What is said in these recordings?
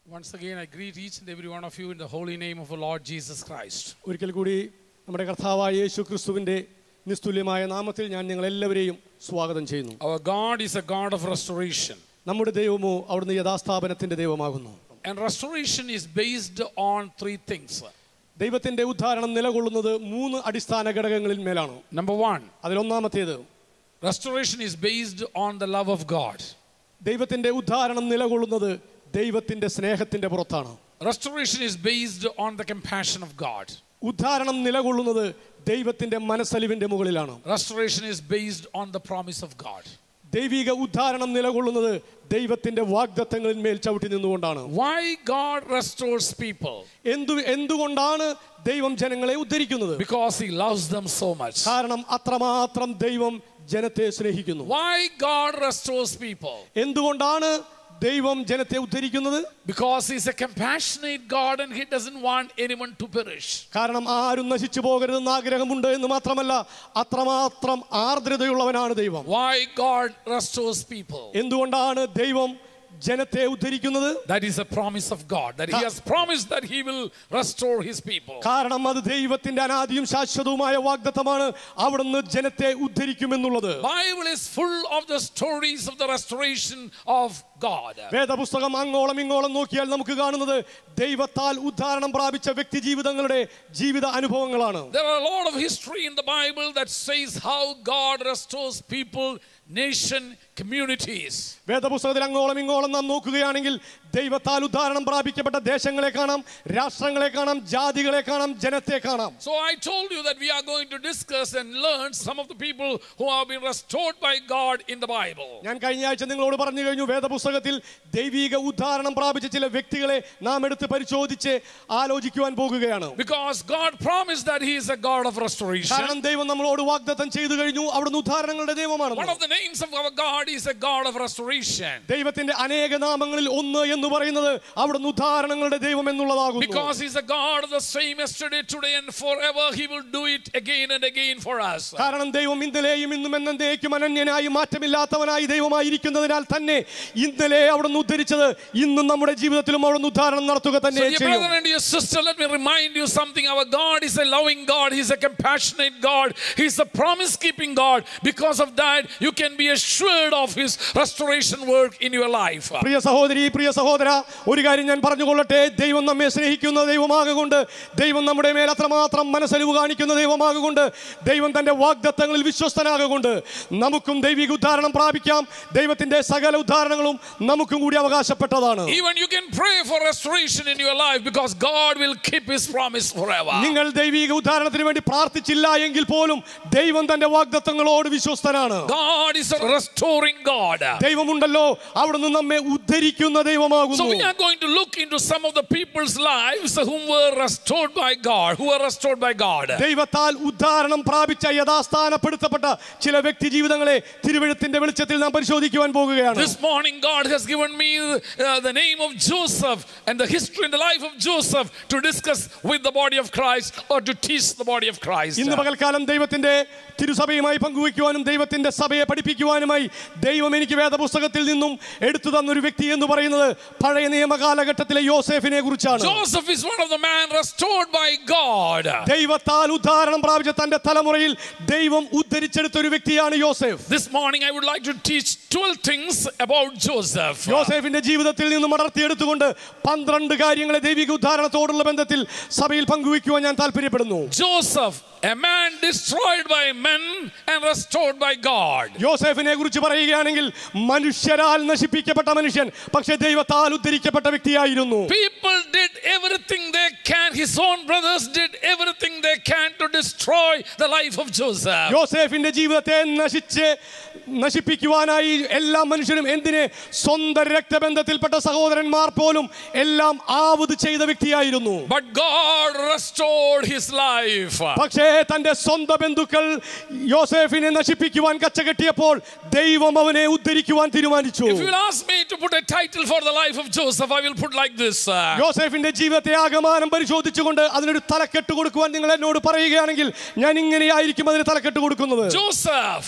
Once again, I greet each and every one of you in the holy name of our Lord Jesus Christ. ഒരിക്കൽ കൂടി നമ്മുടെ കർത്താവായ യേശു ക്രിസ്തുവിൻ്റെ നിസ്തുല്യമായ നാമത്തിൽ ഞാൻ നിങ്ങളെല്ലാവരെയും സ്വാഗതം ചെയ്യുന്നു Our God is a God of restoration. നമ്മുടെ ദൈവമോ അവിടുന്ന് യഥാസ്ഥാപനത്തിൻ്റെ ദൈവമാകുന്നു And restoration is based on three things. ദൈവത്തിൻ്റെ ഉദ്ധാരണം നിലകൊള്ളുന്നത് മൂന്ന് അടിസ്ഥാന ഘടകങ്ങളിൽ മേലാണ് Number one, അതിലൊന്നാമത്തേത് restoration is based on the love of God. ദൈവത്തിൻ്റെ ഉദ്ധാരണം നിലകൊള്ളുന്നത് ദൈവത്തിൻ്റെ സ്നേഹത്തിൻ്റെ പുറത്താണ് Restoration is based on the compassion of God. ഉദ്ധാരണം നിലകൊള്ളുന്നത് ദൈവത്തിൻ്റെ മനസ്സലിവിൻ്റെ മുകളിലാണ് Restoration is based on the promise of God. ദൈവിക ഉദ്ധാരണം നിലകൊള്ളുന്നത് ദൈവത്തിൻ്റെ വാഗ്ദത്തങ്ങളിൽ മേൽ ചവിട്ടി നിന്നുകൊണ്ടാണ് Why God restores people? എന്തു എന്തുകൊണ്ടാണ് ദൈവം ജനങ്ങളെ ഉദ്ധരിക്കുന്നത് Because He loves them so much. കാരണം അത്രമാത്രം ദൈവം ജനത്തെ സ്നേഹിക്കുന്നു Why God restores people? എന്തുകൊണ്ടാണ് ദൈവം ജനത്തെ ഉദ്ധരിക്കുന്നത് Because He's a compassionate God and He doesn't want anyone to perish. കാരണം ആരും നശിച്ചു പോകരുതെന്ന് ആഗ്രഹമുണ്ട് എന്ന് മാത്രമല്ല അത്രമാത്രം ആർദ്രതയുള്ളവനാണ് ദൈവം Why God restores people? എന്തുകൊണ്ടാണ് ദൈവം ജനത്തെ ഉദ്ധരിക്കുന്നത് That is a promise of God, that He has promised that He will restore His people. കാരണം അത് ദൈവത്തിന്റെ അനാദിയും ശാശ്വതവുമായ വാഗ്ദത്തമാണ് അവിടുന്ന് ജനത്തെ ഉദ്ധരിക്കുമെന്നുള്ളത് Bible is full of the stories of the restoration of God. വേദപുസ്തകം അങ്ങോളം ഇങ്ങോളം നോക്കിയാൽ നമുക്ക് കാണുന്നത് ദൈവത്താൽ ഉദ്ധാരണം പ്രാപിച്ച വ്യക്തി ജീവിതങ്ങളുടെ ജീവിത അനുഭവങ്ങളാണ് There are a lot of history in the Bible that says how God restores people, nation, communities. വേദപുസ്തകത്തിൽ അങ്ങോളം ഇങ്ങോളം നാം നോക്കുകയാണെങ്കിൽ ദൈവത്താൽ ഉദ്ധാരണം പ്രാപിക്കപ്പെട്ട ദേശങ്ങളെ കാണാം രാഷ്ട്രങ്ങളെ കാണാം ജാതികളെ കാണാം ജനത്തെ കാണാം So I told you that we are going to discuss and learn some of the people who have been restored by God in the Bible. ഞാൻ കഴിഞ്ഞ ആഴ്ച നിങ്ങളോട് പറഞ്ഞു കഴിഞ്ഞു വേദപുസ്തകത്തിൽ ദൈവിക ഉദ്ധാരണം പ്രാപിച്ച ചില വ്യക്തികളെ നാം എടുത്ത് പരിശോധിച്ച് ആലോചിക്കുവാൻ പോകുകയാണ് Because God promised that He is a God of restoration. കാരണം ദൈവം നമ്മളോട് വാഗ്ദത്തം ചെയ്തു കഴിഞ്ഞു അവിടുന്ന് ഉദ്ധാരണങ്ങളുടെ ദൈവമാണ് One of the names of our God is a God of restoration. ദൈവത്തിന്റെ അനേക നാമങ്ങളിൽ ഒന്ന് എന്ന് പറയുന്നത് അവിടുന്ന് ഉദ്ധാരണങ്ങളുടെ ദൈവം എന്നുള്ളതാകുന്നു Because He's a God of the same yesterday, today, and forever, He will do it again and again for us. കാരണം ദൈവം ഇന്നലെയും ഇന്നും എന്നേക്കും അനന്യനായി മാറ്റമില്ലാത്തവനായി ദൈവമായിരിക്കുന്നതിനാൽ തന്നെ ഇന്നലെ അവിടുന്ന് ഉദ്ധരിച്ചത് ഇന്നും നമ്മുടെ ജീവിതത്തിലും അവിടുന്ന് ഉദ്ധാരണം നടത്തുക So, തന്നെ dear ചെയ്യും brother and dear sister, let me remind you something. Our God is a loving God, He's a compassionate God, He's a promise keeping God. Because of that, you can be assured of His restoration work in your life. പ്രിയ സഹോദരി പ്രിയ സഹോദര ഒരു കാര്യം ഞാൻ പറഞ്ഞുകൊള്ളട്ടെ ദൈവം നമ്മെ സ്നേഹിക്കുന്ന ദൈവമാകൊണ്ട് ദൈവം നമ്മുടെ മേൽ അത്രമാത്രം മനസ്സലിവ് കാണിക്കുന്ന ദൈവമാകൊണ്ട് ദൈവം തന്റെ വാഗ്ദത്തങ്ങളിൽ വിശ്വസ്തനാകൊണ്ട് നമുക്കും ദൈവിക ഉദ്ധാരണം പ്രാപിക്കാം ദൈവത്തിന്റെ സകല ഉദ്ധാരണങ്ങളും നമുക്കും കൂടി അവകാശപ്പെട്ടതാണ് Even you can pray for restoration in your life because God will keep His promise forever. നിങ്ങൾ ദൈവിക ഉദ്ധാരണത്തിന് വേണ്ടി പ്രാർത്ഥിച്ചില്ല എങ്കിൽ പോലും ദൈവം തന്റെ വാഗ്ദത്തങ്ങളോട് വിശ്വസ്തനാണ് God is a restoring God. ദൈവമുണ്ടല്ലോ അവിടുന്ന് നമ്മെ ഉദ്ധരിക്കുന്ന So ദൈവമാകുന്നു we are going to look into some of the people's lives whom were restored by God, who were restored by God. ദൈവത്താൽ ഉദ്ധാരണം പ്രാപിച്ച യഥാസ്ഥാനപ്പെടുത്തപ്പെട്ട ചില വ്യക്തി ജീവിതങ്ങളെ തിരുവഴുത്തിന്റെ വെളിച്ചത്തിൽ നാം പരിശോധിക്കുവാൻ പോകുകയാണ് This morning, God has given me uh, the name of Joseph and the history and the life of Joseph to discuss with the body of Christ or to teach the body of Christ. ഇന്ന് പകൽക്കാലം ദൈവത്തിന്റെ തിരുസഭയുമായി പങ്കുവയ്ക്കുവാനും ദൈവത്തിന്റെ സഭയെ പഠിപ്പിക്കുവാനുമായി ദൈവം എനിക്ക് വേദപുസ്തകത്തിൽ നിന്നും എടുത്തു തന്നൊരു വ്യക്തി എന്ന് പറയുന്നത് പഴയ നിയമ കാലഘട്ടത്തിലെ യോസേഫിനെ കുറിച്ചാണ് Joseph is one of the men restored by God. ദൈവത്താൽ ഉദ്ധാരണം പ്രാപിച്ച തന്റെ തലമുറയിൽ ദൈവം ഉദ്ധരിച്ചെടുത്ത ഒരു വ്യക്തിയാണ് യോസേഫ് This morning, I would like to teach 12 things about Joseph. യോസേഫിന്റെ ജീവിതത്തിൽ നിന്നും അടർത്തിയെടുത്തുകൊണ്ട് പന്ത്രണ്ട് കാര്യങ്ങളെ ദൈവിക ഉദ്ധാരണത്തോടുള്ള ബന്ധത്തിൽ സഭയിൽ പങ്കുവയ്ക്കുവാൻ ഞാൻ താല്പര്യപ്പെടുന്നു Joseph, a man destroyed by men and restored by God. യോസേഫിനെ കുറിച്ച് പറയുകയാണെങ്കിൽ മനുഷ്യരാൽ നശിപ്പിക്കപ്പെട്ട മനുഷ്യൻ പക്ഷെ ദൈവത്താൽ ഉദ്ധരിക്കപ്പെട്ട വ്യക്തിയായിരുന്നു People did everything they can. His own brothers did everything they can to destroy the life of Joseph. യോസേഫിന്റെ ജീവിതത്തെ നശിച്ച് നശിപ്പിക്കുവാനായി എല്ലാ മനുഷ്യരും എന്തിനെ സ്വന്തം രക്തബന്ധത്തിൽപ്പെട്ട സഹോദരന്മാർ പോലും എല്ലാം ആവത് ചെയ്ത വ്യക്തിയായിരുന്നു But God restored his life. പക്ഷേ തന്റെ സ്വന്തം ബന്ധുക്കൾ യോസേഫിനെ നശിപ്പിക്കുവാൻ കച്ചകെട്ടിയപ്പോൾ ദൈവം അവനെ ഉദ്ധരിക്കുവാൻ തീരുമാനിച്ചു If you will ask me to put a title for the life of Joseph, I will put like this uh, യോസേഫിന്റെ ജീവിതത്തെ ആകമാനം പരിശോധിച്ചുകൊണ്ട് അതിനൊരു തലക്കെട്ട് കൊടുക്കുവാൻ നിങ്ങൾ എന്നോട് പറയുകയാണെങ്കിൽ ഞാൻ ഇങ്ങനെയായിരിക്കും അതിന് തലക്കെട്ട് കൊടുക്കുന്നത് Joseph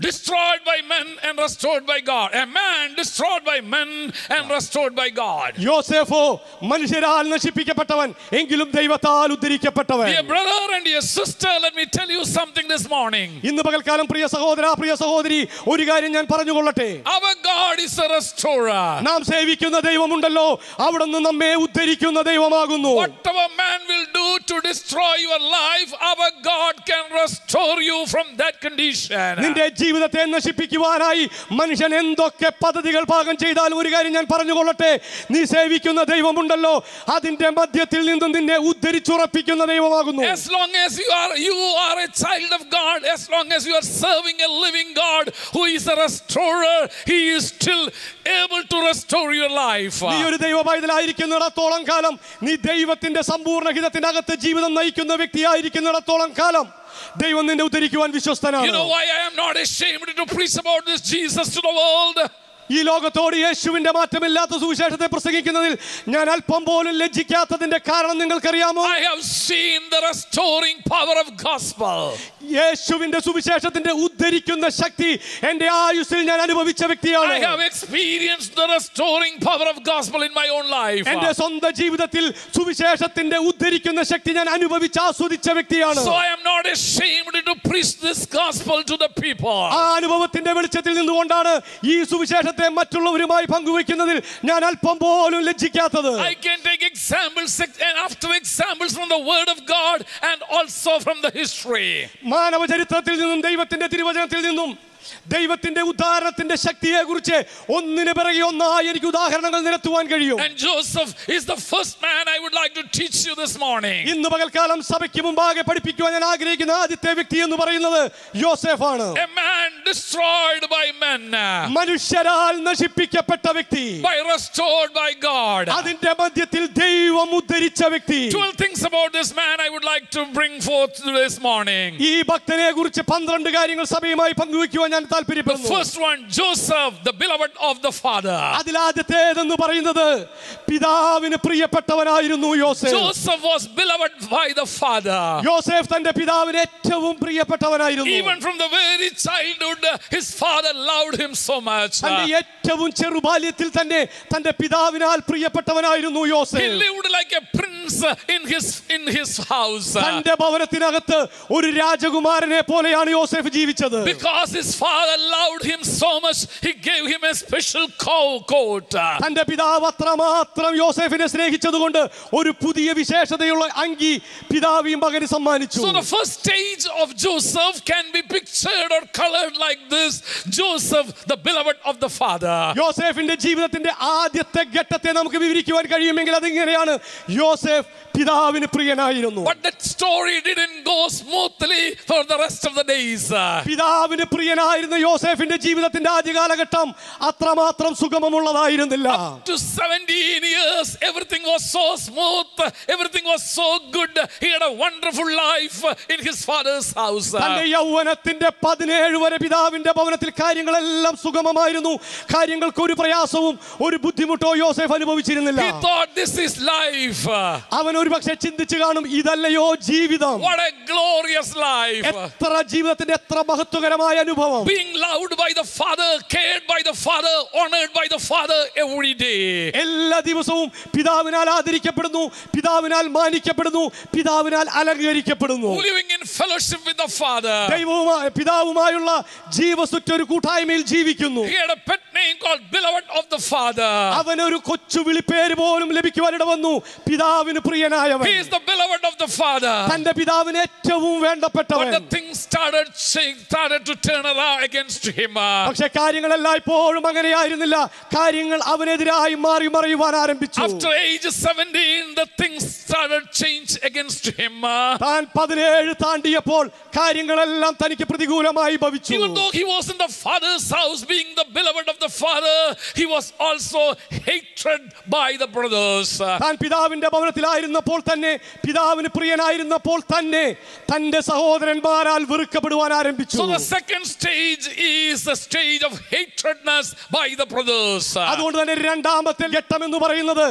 destroyed by men and restored by God. A man destroyed by men and restored by God. യോസേഫോ മനുഷ്യരാൽ നശിപ്പിക്കപ്പെട്ടവൻ എങ്കിലും ദൈവത്താൽ ഉദ്ധരിക്കപ്പെട്ടവൻ Dear brother and dear sister, let me tell you something this morning. ഇന്ന് പകൽക്കാലം പ്രിയ സഹോദര പ്രിയ സഹോദരി ഒരു കാര്യം ഞാൻ പറഞ്ഞുകൊള്ളട്ടെ Our God is a restorer. നാം സേവിക്കുന്ന ദൈവമുണ്ടല്ലോ അവിടുന്ന് നമ്മെ ഉദ്ധരിക്കുന്ന ദൈവമാകുന്നു Whatever man will do to destroy your life, our God can restore you from that condition. നിന്റെ ജീവിതത്തെ നശിപ്പിക്കുവാനായി മനുഷ്യൻ എന്തൊക്കെ പദ്ധതികൾ പാകം ചെയ്താലും ഒരു കാര്യം ഞാൻ പറഞ്ഞുകൊള്ളട്ടെ നീ സേവിക്കുന്ന ദൈവമുണ്ടല്ലോ അതിന്റെ മധ്യത്തിൽ നിന്നും നിന്നെ ഉദ്ധരിച്ചുറപ്പിക്കുന്ന ദൈവമാകുന്നു As long as you are you are a child of God, as long as you are serving a living God who is a restorer, He is still able to restore your life. നീ ഒരു ദൈവ പൈതലായിരിക്കുന്നിടത്തോളം കാലം നീ ദൈവത്തിന്റെ സമ്പൂർണ്ണ ഹിതത്തിനകത്ത് ജീവിതം നയിക്കുന്ന വ്യക്തിയായിരിക്കുന്നിടത്തോളം കാലം ദൈവം നിന്നെ ഉദ്ധരിക്കുവാൻ You വിശ്വസ്തനാണ് know why I am not ashamed to preach about this Jesus to the world? ഈ ലോകത്തോട് യേശുവിന്റെ മാറ്റമില്ലാത്ത സുവിശേഷത്തെ പ്രസംഗിക്കുന്നതിൽ ഞാൻ അല്പം പോലും ലജ്ജിക്കാത്തതിന്റെ കാരണം നിങ്ങൾക്കറിയാമോ I have seen the restoring power of gospel. യേശുവിന്റെ സുവിശേഷത്തിന്റെ ഉദ്ധരിക്കുന്ന ശക്തി എന്റെ ആയുസ്സിൽ ഞാൻ അനുഭവിച്ച I വ്യക്തിയാണ് have experienced the restoring power of gospel in my own life. എന്റെ സ്വന്തം ജീവിതത്തിൽ സുവിശേഷത്തിന്റെ ഉദ്ധരിക്കുന്ന ശക്തി ഞാൻ അനുഭവിച്ച് ആസ്വദിച്ച വ്യക്തിയാണ് So I am not ashamed to preach this gospel to the people. ആ അനുഭവത്തിന്റെ വെളിച്ചത്തിൽ നിന്നുകൊണ്ടാണ് ഈ സുവിശേഷത്തെ മറ്റുള്ളവരുമായി പങ്കുവെക്കുന്നതിൽ ഞാൻ അല്പം പോലും ലജ്ജിക്കാത്തത് I can take examples and after examples from the word of God and also from the history. മാനവ ചരിത്രത്തിൽ നിന്നും ദൈവത്തിന്റെ തിരുവചനത്തിൽ നിന്നും ദൈവത്തിന്റെ ഉദാഹരണത്തിന്റെ ശക്തിയെ കുറിച്ച് ഒന്നിന് പിറകെ ഒന്നായി എനിക്ക് ഉദാഹരണങ്ങൾ നിരത്തുവാൻ കഴിയും And Joseph is the first man I would like to teach you this morning. ഇന്ന് പകൽക്കാലം സഭയ്ക്ക് മുമ്പാകെ പഠിപ്പിക്കുവാൻ ഞാൻ ആഗ്രഹിക്കുന്ന ആദ്യത്തെ വ്യക്തി എന്ന് പറയുന്നത് യോസേഫാണ് A man destroyed by men, മനുഷ്യരാൽ നശിപ്പിക്കപ്പെട്ട വ്യക്തി by restored by God. അതിന്റെ മധ്യത്തിൽ ദൈവം ഉദ്ധരിച്ച വ്യക്തി 12 things about this man I would like to bring forth this morning. ഈ ഭക്തനെ കുറിച്ച് പന്ത്രണ്ട് കാര്യങ്ങൾ സഭയുമായി പങ്കുവെക്കുവാൻ ഞാൻ The താല്പര്യപ്പെടുന്നു first one, Joseph, the beloved of the Father. അതിലാദ്യത്തേതെന്ന് പറയുന്നത് പിതാവിന് പ്രിയപ്പെട്ടവനായിരുന്നു യോസേഫ് Joseph was beloved by the Father. യോസേഫ് തന്റെ പിതാവിന് ഏറ്റവും പ്രിയപ്പെട്ടവനായിരുന്നു Even from the very childhood, his father loved him so much. തന്റെ ഏറ്റവും ചെറുബാല്യത്തിൽ തന്നെ തന്റെ പിതാവിനാൽ പ്രിയപ്പെട്ടവനായിരുന്നു He യോസേഫ് lived like a prince in his in his house. തന്റെ ഭവനത്തിനകത്ത് ഒരു രാജകുമാരനെ പോലെയാണ് യോസേഫ് ജീവിച്ചത് Because his father loved him so much, he gave him a special co- coat. തന്റെ പിതാവ് അത്രമാത്രം യോസേഫിനെ സ്നേഹിച്ചതുകൊണ്ട് ഒരു പുതിയ വിശേഷതയുള്ള അങ്കി പിതാവ് ഈ മകന് സമ്മാനിച്ചു So the first stage of Joseph can be pictured or colored like this Joseph, the beloved of the Father. യോസേഫിന്റെ ജീവിതത്തിന്റെ ആദ്യത്തെ ഘട്ടത്തെ നമുക്ക് വിവരിക്കുവാൻ കഴിയുമെങ്കിൽ അതിങ്ങനെയാണ് യോസേഫ് പിതാവിന് പ്രിയനായിരുന്നു But that story didn't go smoothly for the rest of the days. പിതാവിന് പ്രിയനായിരുന്ന യോസേഫിന്റെ ജീവിതത്തിന്റെ ആദ്യ കാലഘട്ടം അത്രമാത്രം സുഗമമുള്ളതായിരുന്നില്ല To 17 years, everything was so smooth, everything was so good. He had a wonderful life in his father's house. തന്റെ യൗവനത്തിന്റെ പതിനേഴ് വരെ പിതാവിന്റെ ഭവനത്തിൽ കാര്യങ്ങളെല്ലാം സുഗമമായിരുന്നു കാര്യങ്ങൾക്ക് ഒരു പ്രയാസവും ഒരു ബുദ്ധിമുട്ടോ യോസേഫ് അനുഭവിച്ചിരുന്നില്ല He thought this is life. അവൻ ഒരു പക്ഷെ ചിന്തിച്ചു കാണും ഇതല്ലയോ ജീവിതം What a glorious life. എത്ര ജീവിതത്തിന്റെ എത്ര മഹത്വകരമായ അനുഭവം Being loved by the Father, cared by the Father, honored by the Father every day. എല്ലാ ദിവസവും പിതാവിനാൽ ആദരിക്കപ്പെടുന്നു പിതാവിനാൽ മാനിക്കപ്പെടുന്നു പിതാവിനാൽ അലങ്കരിക്കപ്പെടുന്നു Living in fellowship with the Father. ദൈവവുമായി പിതാവുമായുള്ള ജീവസുറ്റ ഒരു കൂട്ടായ്മയിൽ ജീവിക്കുന്നു He had a pet name called Beloved of the Father. അവനൊരു കൊച്ചു വിളിപ്പേര് പോലും ലഭിക്കുവാനിട വന്നു പിതാവിന് പ്രിയനായവൻ He is the beloved of the Father. തന്റെ പിതാവിന് ഏറ്റവും വേണ്ടപ്പെട്ടവൻ But the things started change, started to turn around against him. പക്ഷെ കാര്യങ്ങളെല്ലാം ഇപ്പോഴും അങ്ങനെയായിരുന്നില്ല കാര്യങ്ങൾ അവനെതിരായി മാറി മറിയുവാൻ ആരംഭിച്ചു After age 17, the things started change against him. താൻ പതിനേഴ് താണ്ടിയപ്പോൾ കാര്യങ്ങളെല്ലാം തനിക്ക് പ്രതികൂലമായി ഭവിച്ചു Even though he was in the father's house, being the beloved of the father, he was also hated by the brothers. താൻ പിതാവിന്റെ ഭവനത്തിലായിരുന്നപ്പോൾ തന്നെ പിതാവിന് പ്രിയനായിരുന്നപ്പോൾ തന്നെ തന്റെ സഹോദരന്മാരാൽ വെറുക്കപ്പെടുവാൻ ആരംഭിച്ചു So the second stage is the stage of hatredness by the brothers. അതുകൊണ്ട് തന്നെ രണ്ടാമത്തെ ഘട്ടം എന്ന് പറയുന്നത്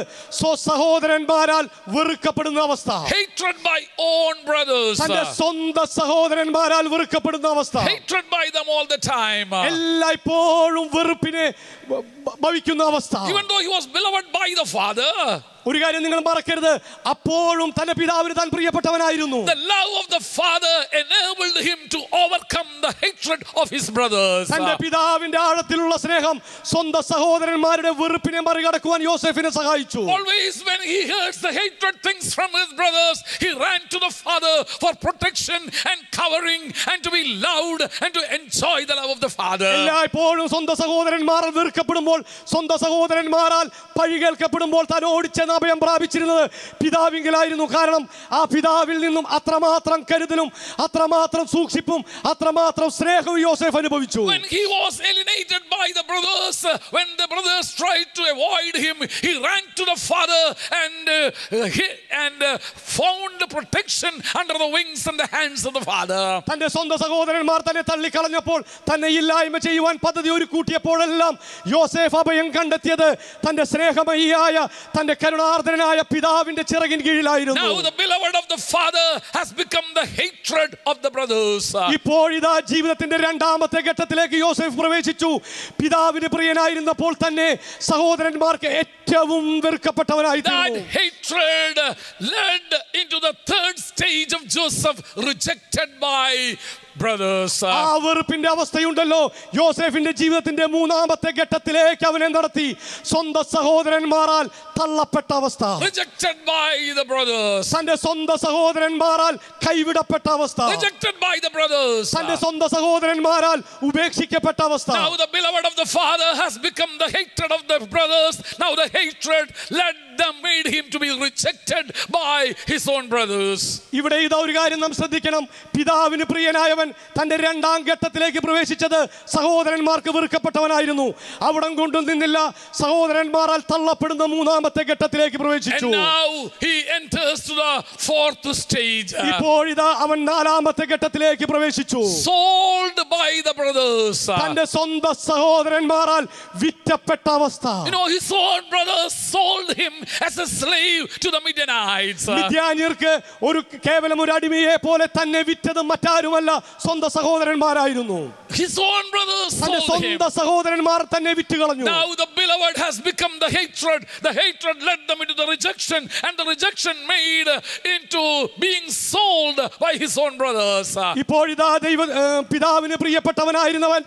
സ്വ സഹോദരന്മാരാൽ വെറുക്കപ്പെടുന്ന അവസ്ഥ Hatred by own brothers. തന്റെ സ്വന്തം സഹോദരന്മാരാൽ വെറുക്കപ്പെടുന്ന അവസ്ഥ Hatred by them all the time. എല്ലായ്പ്പോഴും വെറുപ്പിനെ ഭ- ഭ- ഭവിക്കുന്ന അവസ്ഥ Even though he was beloved by the Father, ഒരു കാര്യം നിങ്ങൾ മറക്കരുത് അപ്പോഴും തന്റെ പിതാവിന് താൻ പ്രിയപ്പെട്ടവനായിരുന്നു the love of the Father enabled him to overcome the hatred of his brothers. തന്റെ പിതാവിന്റെ ആഴത്തിലുള്ള സ്നേഹം സ്വന്തം സഹോദരന്മാരുടെ വെറുപ്പിനെ മറികടക്കുവാൻ യോസെഫിനെ സഹായിച്ചു Always when he hears the hatred things from his brothers, he ran to the Father for protection and covering and to be loved and to enjoy the love of the Father. എല്ലായ്പ്പോഴും സ്വന്തം സഹോദരന്മാരാൽ വെറുക്കപ്പെടുമ്പോൾ സ്വന്തം സഹോദരന്മാരാൽ പഴി കേൾക്കപ്പെടുമ്പോൾ താൻ ഓടിച്ചെന്ന് അഭയം പ്രാപിച്ചിരുന്നത് പിതാവിങ്കലായിരുന്നു കാരണം ആ പിതാവിൽ നിന്നും അത്രമാത്രം കരുതലും അത്രമാത്രം സൂക്ഷിപ്പും അത്രമാത്രം സ്നേഹവും യോസെഫ് അനുഭവിച്ചു When he was alienated by the brothers, uh, when the brothers tried to avoid him, he ran to the father and uh, he, and uh, found the protection under the wings and the hands of the father. തന്റെ സ്വന്തം സഹോദരന്മാർ തന്നെ തള്ളിക്കളഞ്ഞപ്പോൾ തന്നെ ഇല്ലായ്മ ചെയ്യുവാൻ പദ്ധതി ഒരു കൂട്ടിയപ്പോഴെല്ലാം യോസേഫ് അഭയം കണ്ടെത്തിയത് തന്റെ സ്നേഹമയിയായ തന്റെ കരുണാർദ്രനായ പിതാവിന്റെ ചിറകിൻ കീഴിലായിരുന്നു Now the beloved of the father has become the hatred of the brothers. ഇപ്പോഴിതാ ജീവിതത്തിന്റെ രണ്ടാമത്തെ ഘട്ടത്തിലേക്ക് യോസെഫ് പ്രവേശിച്ചു പിതാവിന് പ്രിയനായിരുന്നപ്പോൾ തന്നെ സഹോദരന്മാർക്ക് ഏറ്റവും വെറുക്കപ്പെട്ടവനായി That തീർന്നു. hatred led into the third stage of Joseph, rejected by brothers. ആ വെറുപ്പിന്റെ അവസ്ഥയുണ്ടല്ലോ യോസെഫിന്റെ ജീവിതത്തിന്റെ മൂന്നാമത്തെ ഘട്ടത്തിലേക്ക് അവനെ നടത്തി സ്വന്തം സഹോദരന്മാരാൽ തള്ളപ്പെട്ട അവസ്ഥ Rejected by the brothers. തന്റെ സ്വന്തം സഹോദരന്മാരാൽ കൈവിടപ്പെട്ട അവസ്ഥ Rejected by the brothers. തന്റെ സ്വന്തം സഹോദരന്മാരാൽ ഉപേക്ഷിക്കപ്പെട്ട അവസ്ഥ Now the beloved of the father has become the hatred of the brothers. Now the hatred led them, made him to be rejected by his own brothers. ഇവിടെ ഇതാ ഒരു കാര്യം നാം ശ്രദ്ധിക്കണം പിതാവിന് പ്രിയനായവൻ തന്റെ രണ്ടാം ഘട്ടത്തിലേക്ക് പ്രവേശിച്ചത് സഹോദരന്മാർക്ക് വെറുക്കപ്പെട്ടവനായിരുന്നു അവിടം കൊണ്ടും നിന്നില്ല സഹോദരന്മാരാൽ തള്ളപ്പെടുന്ന മൂന്നാമത്തെ ഘട്ടത്തിലേക്ക് പ്രവേശിച്ചു And now he enters to the fourth stage. ഇപ്പോഴിതാ അവൻ നാലാമത്തെ ഘട്ടത്തിലേക്ക് പ്രവേശിച്ചു Sold by the brothers. തന്റെ സ്വന്തം സഹോദരന്മാരാൽ വിറ്റപ്പെട്ട അവസ്ഥ You know, his own brothers sold him as a slave to the Midianites. മിദ്യാന്യർക്ക് ഒരു കേവലം ഒരു അടിമയെ പോലെ തന്നെ വിറ്റത് മറ്റാരുമല്ല സ്വന്തം സഹോദരന്മാരായിരുന്നു His own brothers തന്റെ sold him. സ്വന്തം സഹോദരന്മാർ തന്നെ വിറ്റുകളഞ്ഞു Now the beloved has become the hatred. The hatred led them into the rejection, and the rejection made into being sold by his own brothers. ഇപ്പോഴിതാ ദൈവ ഏ, പിതാവിന് പ്രിയപ്പെട്ടവനായിരുന്നവൻ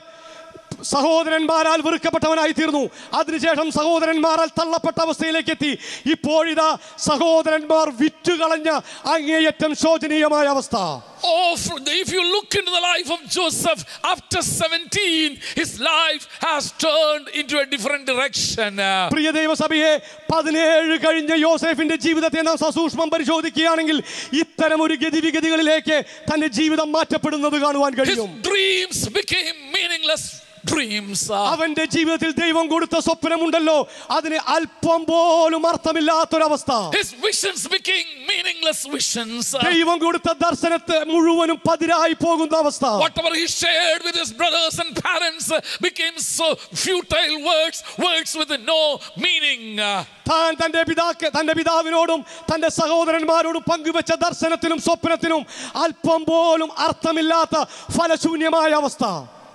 സഹോദരന്മാരാൽ വെറുക്കപ്പെട്ടവനായി തീർന്നു അതിനുശേഷം സഹോദരന്മാരാൽ തള്ളപ്പെട്ട അവസ്ഥയിലേക്ക് എത്തി ഇപ്പോഴിതാ സഹോദരന്മാർ വിറ്റുകളഞ്ഞ അങ്ങേയറ്റം ശോചനീയമായ അവസ്ഥ Oh, for- if you look into the life of Joseph after 17, his life has turned into a different direction. പ്രിയ ദൈവസഭയെ പതിനേഴ് കഴിഞ്ഞ യോസേഫിന്റെ ജീവിതത്തെ നാം സസൂക്ഷ്മം പരിശോധിക്കുകയാണെങ്കിൽ ഇത്തരം ഒരു ഗതിവിഗതികളിലേക്ക് തന്റെ ജീവിതം മാറ്റപ്പെടുന്നത് കാണുവാൻ His കഴിയും dreams became meaningless dreams. അവന്റെ ജീവിതത്തിൽ ദൈവം കൊടുത്ത സ്വപ്നമുണ്ടല്ലോ അതിന് അല്പം പോലും അർത്ഥമില്ലാത്തൊരവസ്ഥ His visions became meaningless visions. ദൈവം കൊടുത്ത ദർശനത്തെ മുഴുവനും പതിരായി പോകുന്ന അവസ്ഥ Whatever he shared with his brothers and parents uh, became so futile words, words with no meaning. Uh, താൻ തന്റെ പിതാക്ക് തന്റെ പിതാവിനോടും തന്റെ സഹോദരന്മാരോടും പങ്കുവെച്ച ദർശനത്തിനും സ്വപ്നത്തിനും അല്പം പോലും അർത്ഥമില്ലാത്ത ഫലശൂന്യമായ അവസ്ഥ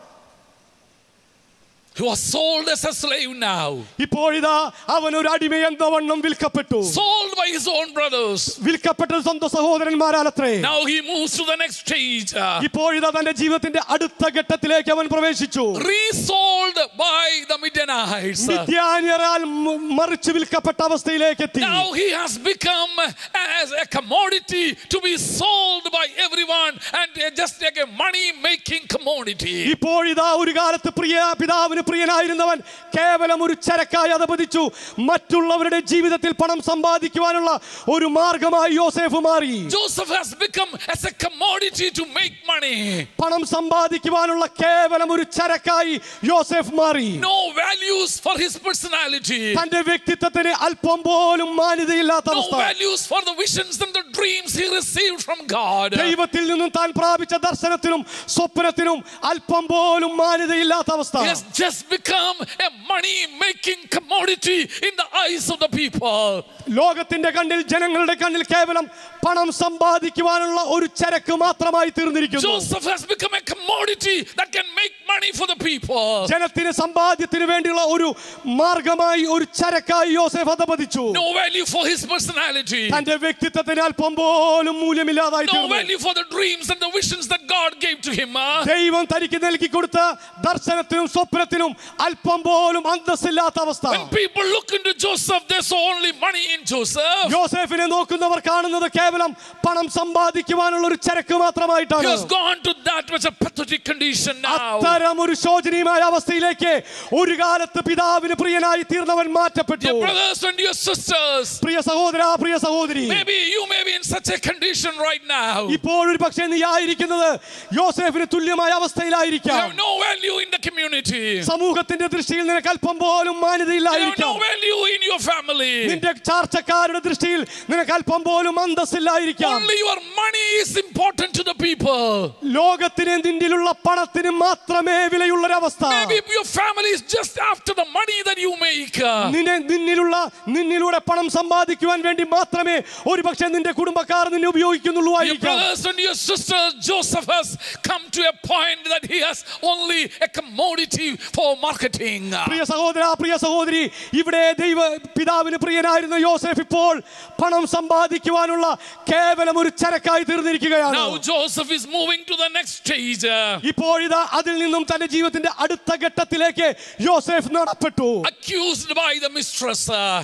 He was sold as a slave now, ഇപ്പോഴിതാ അവൻ ഒരു അടിമയെന്ന വണ്ണം വിൽക്കപ്പെട്ടു sold by his own brothers. വിൽക്കപ്പെട്ടത് സ്വന്തം സഹോദരന്മാരാലത്രേ Now he moves to the next stage. uh, ഇപ്പോഴിതാ തന്റെ ജീവിതത്തിന്റെ അടുത്ത ഘട്ടത്തിലേക്ക് അവൻ പ്രവേശിച്ചു resold by the Midianites. മിഥ്യാന്യരാൽ മ- മറിച്ച് വിൽക്കപ്പെട്ട അവസ്ഥയിലേക്ക് എത്തി Now he has become as a commodity to be sold by everyone and just like a money making commodity. ഇപ്പോഴിതാ ഒരു കാലത്ത് പ്രിയ പിതാവിന് പ്രിയനായിരുന്നവൻ കേവലം ഒരു ചരക്കായി അധപതിച്ചു മറ്റുള്ളവരുടെ ജീവിതത്തിൽ പണം സമ്പാദിക്കുവാനുള്ള ഒരു മാർഗമായി യോസേഫ് മാറി Joseph has become as a commodity to make money. പണം സമ്പാദിക്കുവാനുള്ള കേവലം ഒരു ചരക്കായി യോസേഫ് മാറി No values for his personality. തന്റെ വ്യക്തിത്വത്തിന് അല്പം പോലും മാന്യതയില്ലാത്ത No അവസ്ഥ values for the visions and the dreams he received from God. ദൈവത്തിൽ നിന്നും താൻ പ്രാപിച്ച ദർശനത്തിനും സ്വപ്നത്തിനും അല്പം പോലും മാന്യതയില്ലാത്ത അവസ്ഥ He has just become a money making commodity in the eyes of the people. ലോകത്തിന്റെ കണ്ണിൽ ജനങ്ങളുടെ കണ്ണിൽ കേവലം പണം സമ്പാദിക്കുവാനുള്ള ഒരു ചരക്ക് മാത്രമായി തീർന്നിരിക്കുന്നു Joseph has become a commodity that can make money for the people. ജനത്തിന് സമ്പാദ്യത്തിന് വേണ്ടിയുള്ള ഒരു മാർഗമായി ഒരു ചരക്കായി യോസെഫ് അധപതിച്ചു No value for his personality. തന്റെ വ്യക്തിത്വത്തിന് അല്പം പോലും മൂല്യമില്ലാതായി No തീർന്നു value for the dreams and the visions that God gave to him. ah. ദൈവം തനിക്ക് നൽകി കൊടുത്ത ദർശനത്തിനും സ്വപ്നത്തിനും അല്പം പോലും അന്തസ്സില്ലാത്ത അവസ്ഥ When people look into Joseph, they saw only money in Joseph. യോസെഫിനെ നോക്കുന്നവർ കാണുന്നത് കേവലം പണം സമ്പാദിക്കുവാനുള്ള ഒരു ചരക്ക് He മാത്രമായിട്ടാണ് has gone to that which a pathetic condition now. അത്തരം ഒരു ശോചനീയമായ അവസ്ഥയിലേക്ക് ഒരു കാലത്ത് പിതാവിന് പ്രിയനായി തീർന്നവൻ മാറ്റപ്പെട്ടു Dear brothers and dear sisters, പ്രിയ സഹോദര പ്രിയ സഹോദരി maybe you may be in such a condition right now. You ഇപ്പോൾ ഒരു പക്ഷേ നീ ആയിരിക്കുന്നത് യോസെഫിന് തുല്യമായ അവസ്ഥയിലായിരിക്കാം have no value in the community. You സമൂഹത്തിന്റെ ദൃഷ്ടിയിൽ നിനക്ക് അല്പം പോലും have മാന്യതയില്ലായിരിക്കാം no value in your family. നിന്റെ ചാർച്ചക്കാരുടെ ദൃഷ്ടിയിൽ നിനക്ക് അല്പം പോലും അന്തസ്സില്ലായിരിക്കാം Only your money is important to the people. ലോകത്തിന് നിന്നിലുള്ള പണത്തിന് മാത്രമേ വിലയുള്ളൊരവസ്ഥ Maybe your family is just after the money that you make. നിന്നെ നിന്നിലുള്ള നിന്നിലൂടെ പണം സമ്പാദിക്കുവാൻ വേണ്ടി മാത്രമേ ഒരു പക്ഷേ നിന്റെ കുടുംബക്കാർ നിന്നെ ഉപയോഗിക്കുന്നുള്ളൂ Your ആയിരിക്കാം brothers and your sisters, Joseph has come to a point that he has only a commodity for marketing. പ്രിയ സഹോദര പ്രിയ സഹോദരി ഇവിടെ ദൈവ പിതാവിന് പ്രിയനായിരുന്ന യോസെഫ് ഇപ്പോൾ പണം സമ്പാദിക്കുവാനുള്ള കേവലം ഒരു ചരക്കായി തീർന്നിരിക്കുകയാണ് Now Joseph is moving to the next stage. ഇപ്പോഴിതാ അതിൽ നിന്നും തന്റെ ജീവിതത്തിന്റെ അടുത്ത ഘട്ടത്തിലേക്ക് യോസെഫ് നടപ്പെട്ടു Accused by the mistress.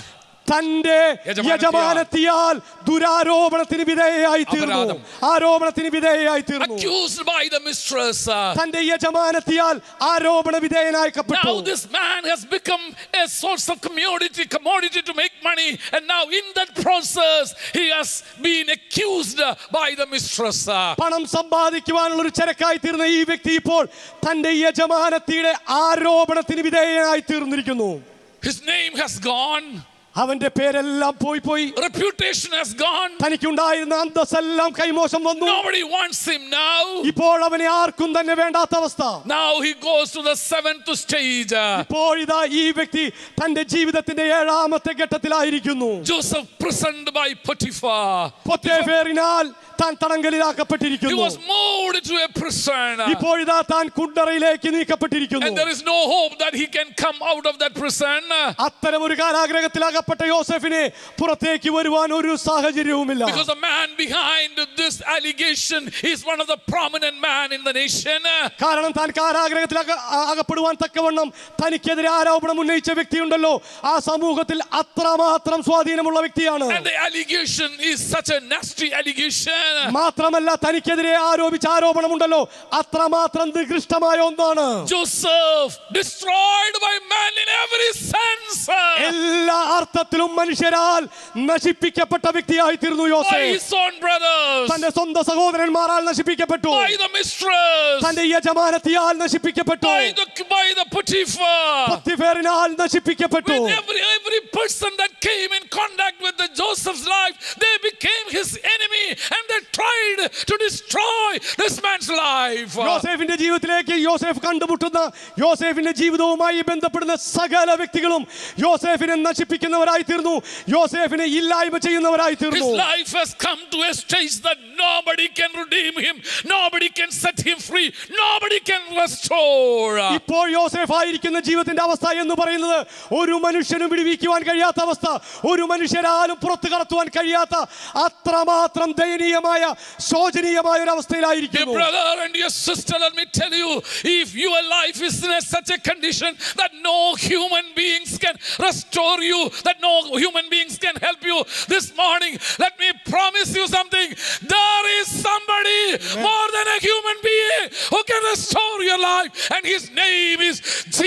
തന്റെ യജമാനത്തിയാൽ. യജമാനത്തിയാൽ ദുരാരോപണത്തിന് വിധേയയായി തീർന്നു അപരാധം. ആരോപണത്തിന് വിധേയയായി തീർന്നു Accused by the mistress. തന്റെ യജമാനത്തിയാൽ ആരോപണ വിധേയനായിക്കപ്പെട്ടു Now this man has become a source of commodity, commodity to make money, and now in that process he has been accused by the mistress. പണം സമ്പാദിക്കുവാനുള്ള ഒരു ചരക്കായി തീർന്ന ഈ വ്യക്തി ഇപ്പോൾ തന്റെ യജമാനത്തിയുടെ ആരോപണത്തിന് വിധേയനായി തീർന്നിരിക്കുന്നു His name has gone, അവന്റെ പേരെല്ലാം പോയി പോയി reputation has gone. തനിക്കുണ്ടായിരുന്ന അന്തസ്സെല്ലാം കൈമോശം വന്നു Nobody wants him now. ഇപ്പോൾ അവനെ ആർക്കും തന്നെ വേണ്ടാത്ത അവസ്ഥ Now he goes to the seventh stage. ഇപ്പോഴിതാ ഈ വ്യക്തി തന്റെ ജീവിതത്തിന്റെ ഏഴാമത്തെ ഘട്ടത്തിലായിരിക്കുന്നു Joseph prisoned by Potiphar. പൊത്തേഫേറിനാൽ താൻ He തടങ്കലിലാക്കപ്പെട്ടിരിക്കുന്നു was moved to a prison. ഇപ്പോഴിതാ താൻ കുണ്ടറയിലേക്ക് And നീക്കപ്പെട്ടിരിക്കുന്നു there is no hope that he can come out of that prison. അത്തരം ഒരു കാരാഗ്രഹത്തിലാകപ്പെട്ട യോസെഫിനെ പുറത്തേക്ക് വരുവാൻ ഒരു സാഹചര്യവുമില്ല Because the man behind this allegation is one of the prominent man in the nation. കാരണം താൻ കാരാഗ്രഹത്തിൽ അക- ആ- അകപ്പെടുവാൻ തക്കവണ്ണം തനിക്കെതിരെ ആരോപണം ഉന്നയിച്ച വ്യക്തിയുണ്ടല്ലോ ആ സമൂഹത്തിൽ അത്രമാത്രം സ്വാധീനമുള്ള വ്യക്തിയാണ് And the allegation is such a nasty allegation. മാത്രമല്ല തനിക്കെതിരെ ആരോപിച്ച ആരോപണമുണ്ടല്ലോ അത്രമാത്രം നികൃഷ്ടമായ ഒന്നാണ് Joseph destroyed by man in every sense. എല്ലാ അർത്ഥത്തിലും മനുഷ്യരാൽ നശിപ്പിക്കപ്പെട്ട വ്യക്തിയായി തീർന്നു By യോസേഫ് his own brothers. തന്റെ സ്വന്തം സഹോദരന്മാരാൽ നശിപ്പിക്കപ്പെട്ടു By the mistress. തന്റെ യജമാനത്തിയാൽ നശിപ്പിക്കപ്പെട്ടു By the, by the Potiphar. പത്തിഫേറിനാൽ നശിപ്പിക്കപ്പെട്ടു With every, every person that came in contact with the Joseph's life, they became his enemy and they tried to destroy this man's life. യോസേഫിന്റെ ജീവിതത്തിലേക്ക് യോസേഫ് കണ്ടുമുട്ടുന്ന യോസേഫിന്റെ ജീവിതവുമായി ബന്ധപ്പെടുന്ന സകല വ്യക്തികളും യോസേഫിനെ നശിപ്പിക്കുന്നവരായി തീർന്നു യോസേഫിനെ ഇല്ലായ്മ ചെയ്യുന്നവരായി His തീർന്നു life has come to a stage that nobody can redeem him, nobody can set him free, nobody can restore. ഇപ്പോൾ യോസേഫ് ആയിരിക്കുന്ന ജീവിതത്തിന്റെ അവസ്ഥ എന്ന് പറയുന്നത് ഒരു മനുഷ്യനും വിടുവിക്കുവാൻ കഴിയാത്ത അവസ്ഥ ഒരു മനുഷ്യരാലും പുറത്തു കടത്തുവാൻ കഴിയാത്ത അത്രമാത്രം ദയനീയമായ ശോചനീയമായ ഒരു Dear അവസ്ഥയിലായിരിക്കുന്നു brother and dear sister, let me tell you, if your life is in a, such a condition that no human beings can restore you, that no human beings can help you this morning, let me promise you something. There is somebody more than a human being who can restore your life, and his name is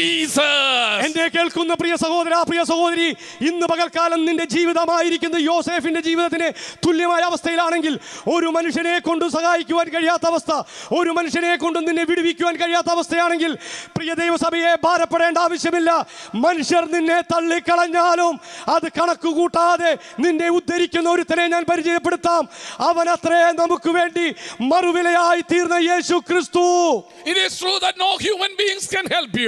Jesus. എന്നെ കേൾക്കുന്ന പ്രിയ സഹോദര പ്രിയ സഹോദരി ഇന്ന് പകൽക്കാലം നിന്റെ ജീവിതമായിരിക്കുന്ന യോസേഫിന്റെ ജീവിതത്തിന് തുല്യമായ അവസ്ഥയിലാണെങ്കിൽ ഒരു മനുഷ്യനെ കൊണ്ട് സഹായിക്കുവാൻ കഴിയാത്ത അവസ്ഥ ഒരു മനുഷ്യനെ കൊണ്ട് നിന്നെ വിടുവിക്കുവാൻ കഴിയാത്ത അവസ്ഥയാണെങ്കിൽ പ്രിയ ദൈവസഭയെ ഭാരപ്പെടേണ്ട ആവശ്യമില്ല മനുഷ്യർ നിന്നെ തള്ളിക്കളഞ്ഞാലും അത് കണക്ക് കൂട്ടാതെ നിന്നെ ഉദ്ധരിക്കുന്ന ഒരുത്തനെ ഞാൻ പരിചയപ്പെടുത്താം അവൻ അത്രേ നമുക്ക് വേണ്ടി മറുവിലയായി തീർന്ന യേശു ക്രിസ്തു It is true that no human beings can help you.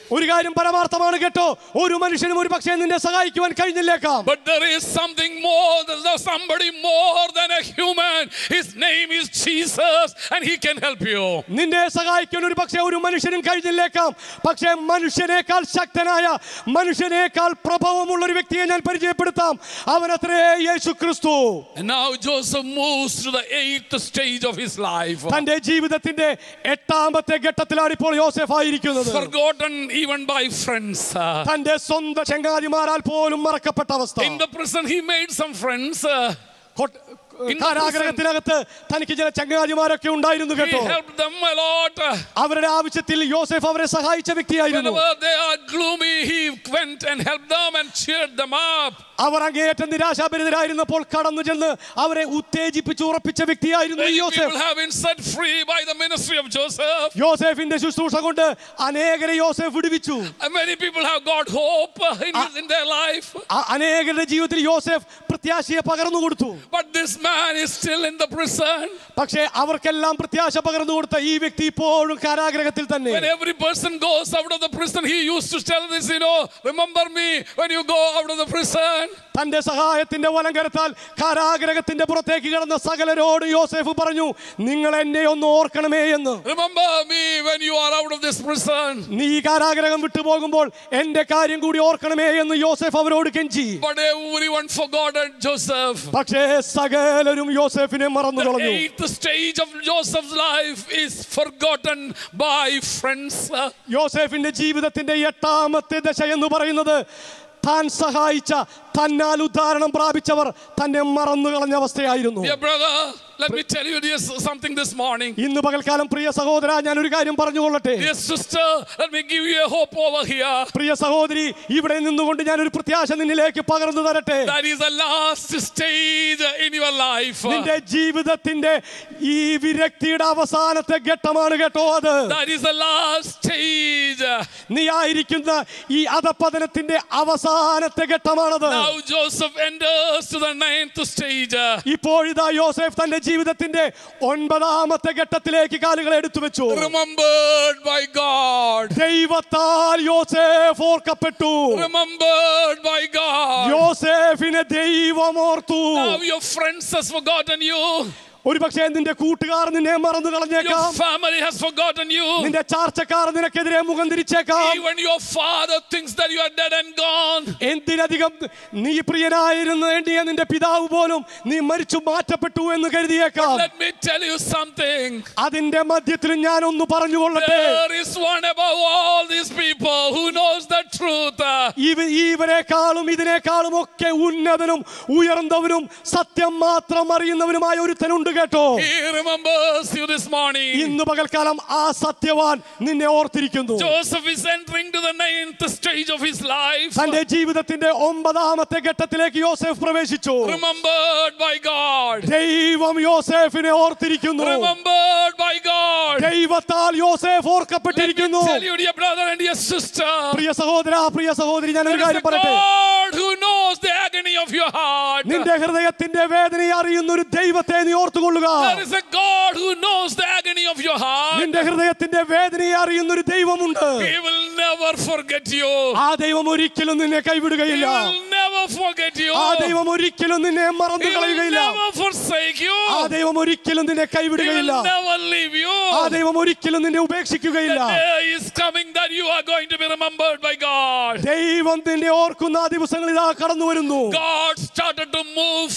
ഒരു കാര്യം പരമാർത്ഥമാണ് കേട്ടോ ഒരു മനുഷ്യനും ഒരു പക്ഷേ നിന്നെ സഹായിക്കുവാൻ കഴിഞ്ഞില്ലേക്കാം But there is something more, there's somebody more than a human. His name is Jesus, and he can help you. നിന്നെ സഹായിക്കാൻ ഒരു പക്ഷേ ഒരു മനുഷ്യനും കഴിഞ്ഞില്ലേക്കാം പക്ഷേ മനുഷ്യനേക്കാൾ ശക്തനായ മനുഷ്യനേക്കാൾ പ്രഭവമുള്ള ഒരു വ്യക്തിയെ ഞാൻ പരിചയപ്പെടുത്താം അവനത്രേ യേശു ക്രിസ്തു And now Joseph moves to the eighth stage of his life. തന്റെ ജീവിതത്തിന്റെ എട്ടാമത്തെ ഘട്ടത്തിലാണ് ഇപ്പോൾ യോസെഫ് ആയിരിക്കുന്നത് Forgotten even by friends. തന്റെ സ്വന്തം ചെങ്ങാതിമാരാൽ പോലും മറക്കപ്പെട്ട അവസ്ഥ In the prison, he made some friends. കൊട്ട്- In the കാരാഗ്രഹത്തിനകത്ത് തനിക്ക് ചില ചങ്ങാതിമാരൊക്കെ ഉണ്ടായിരുന്നു He കേട്ടോ helped them a lot. അവരുടെ ആവശ്യത്തിൽ യോസെഫ് അവരെ സഹായിച്ച വ്യക്തിയായിരുന്നു Whenever they are gloomy, he went and helped them and cheered them up. അവർ അങ്ങേയറ്റം നിരാശാഭരിതരായിരുന്നപ്പോൾ കടന്നു ചെന്ന് അവരെ ഉത്തേജിപ്പിച്ച് ഉറപ്പിച്ച വ്യക്തിയായിരുന്നു ഈ Many Yosef people have been set free by the ministry of Joseph. യോസെഫിന്റെ ശുശ്രൂഷ കൊണ്ട് അനേകരെ യോസെഫ് വിടുവിച്ചു And many people have got hope in, in their life. അ- അനേകരുടെ ജീവിതത്തിൽ യോസെഫ് പ്രത്യാശയെ പകർന്നു കൊടുത്തു But this man is still in the prison. പക്ഷേ അവർക്കെല്ലാം പ്രത്യാശ പകർന്നു കൊടുത്ത ഈ വ്യക്തി ഇപ്പോഴും കാരാഗ്രഹത്തിൽ തന്നെ When every person goes out of the prison, he used to tell this, you know, remember me when you go out of the prison. തന്റെ സഹായത്തിന്റെ വലങ്കരത്താൽ കാരാഗ്രഹത്തിന്റെ പുറത്തേക്ക് കിടന്ന സകലരോട് യോസെഫ് പറഞ്ഞു നിങ്ങൾ എന്നെ ഒന്ന് ഓർക്കണമേ എന്ന് Remember me when you are out of this prison. നീ ഈ കാരാഗ്രഹം വിട്ടുപോകുമ്പോൾ എന്റെ കാര്യം കൂടി ഓർക്കണമേ എന്ന് യോസെഫ് അവരോട് കെഞ്ചി But everyone forgotten Joseph. പക്ഷേ സകലരും യോസെഫിനെ മറന്നു The കളഞ്ഞു eighth stage of Joseph's life is forgotten by friends. യോസെഫിന്റെ ജീവിതത്തിന്റെ എട്ടാമത്തെ ദശ എന്ന് പറയുന്നത് താൻ സഹായിച്ച തന്നാൽ ഉദ്ധാരണം പ്രാപിച്ചവർ തന്നെ മറന്നു കളഞ്ഞ അവസ്ഥയായിരുന്നു Dear brother, let me tell you this, something this morning. ഇന്ന് പകൽക്കാലം പ്രിയ സഹോദര ഞാൻ ഒരു കാര്യം പറഞ്ഞുകൊള്ളട്ടെ Dear sister, let me give you a hope over here. പ്രിയ സഹോദരി ഇവിടെ നിന്നുകൊണ്ട് ഞാൻ ഒരു പ്രത്യാശ നിന്നിലേക്ക് പകർന്നു തരട്ടെ That is the last stage in your life. നിന്റെ ജീവിതത്തിന്റെ ഈ വിരക്തിയുടെ അവസാനത്തെ ഘട്ടമാണ് കേട്ടോ അത് That is the last stage. നീ ആയിരിക്കുന്ന ഈ അധപതനത്തിന്റെ അവസാനത്തെ ഘട്ടമാണത് Now Joseph enters to the ninth stage. ഇപ്പോഴിതാ യോസെഫ് തന്റെ ജീവിതത്തിന്റെ ഒൻപതാമത്തെ ഘട്ടത്തിലേക്ക് കാലുകൾ എടുത്തു വെച്ചു Remembered by God. ദൈവത്താൽ യോസേഫ് ഓർക്കപ്പെട്ടു Remembered by God. യോസേഫിനെ ദൈവം ഓർത്തു Now your friends has forgotten you. ഒരു പക്ഷേ നിന്റെ കൂട്ടുകാർ നിന്നെ മറന്നു കളഞ്ഞേക്കാം Your family has forgotten you. നിന്റെ ചാർച്ചക്കാർ നിനക്കെതിരെ മുഖം തിരിച്ചേക്കാം Even your father thinks that you are dead and gone. എന്തിനധികം നീ പ്രിയനായിരുന്നു വേണ്ടിയ നിന്റെ പിതാവ് പോലും നീ മരിച്ചു മാറ്റപ്പെട്ടു എന്ന് കരുതിയേക്കാം Let me tell you something. അതിന്റെ മധ്യത്തിലും ഞാൻ ഒന്ന് പറഞ്ഞുകൊള്ളട്ടെ There is one above all these people who knows the truth. ഇവ ഇവരെക്കാളും ഇതിനേക്കാളും ഒക്കെ ഉന്നതനും ഉയർന്നവനും സത്യം മാത്രം അറിയുന്നവനുമായ ഒരുത്തനുണ്ട് കേട്ടോ He remembers you this morning. ഇന്ന് പകൽക്കാലം ആ സത്യവാൻ നിന്നെ ഓർത്തിരിക്കുന്നു Joseph is entering to the ninth stage of his life. തന്റെ ജീവിതത്തിന്റെ ഒമ്പതാമത്തെ ഘട്ടത്തിലേക്ക് യോസെഫ് പ്രവേശിച്ചു Remembered by God. ദൈവം യോസെഫിനെ ഓർത്തിരിക്കുന്നു Remembered by God. ദൈവത്താൽ യോസെഫ് Let me ഓർക്കപ്പെട്ടിരിക്കുന്നു tell you, dear brother and dear sister. പ്രിയ സഹോദര പ്രിയ സഹോദരി ഞാൻ ഒരു There is കാര്യം a പറയട്ടെ God who knows the agony of your heart. നിന്റെ ഹൃദയത്തിന്റെ വേദനയെ അറിയുന്ന ഒരു ദൈവത്തെ നീ ഓർത്തുകൊള്ളുക There is a God who knows the agony of your heart. നിന്റെ ഹൃദയത്തിന്റെ വേദനയെ അറിയുന്ന ഒരു ദൈവമുണ്ട് He will never forget you. ആ ദൈവം ഒരിക്കലും നിന്നെ He കൈവിടുകയില്ല will never forget you. ആ ദൈവം ഒരിക്കലും നിന്നെ മറന്നു He will കളയുകയില്ല never forsake you. ആ ദൈവം ഒരിക്കലും നിന്നെ He will കൈവിടുകയില്ല never leave you. ആ ദൈവം ഒരിക്കലും നിന്നെ ഉപേക്ഷിക്കുകയില്ല The day is coming that you are going to be remembered by God. ദൈവം നിന്നെ ഓർക്കുന്ന ആ ദിവസങ്ങൾ ഇതാ കടന്നു വരുന്നു God started to move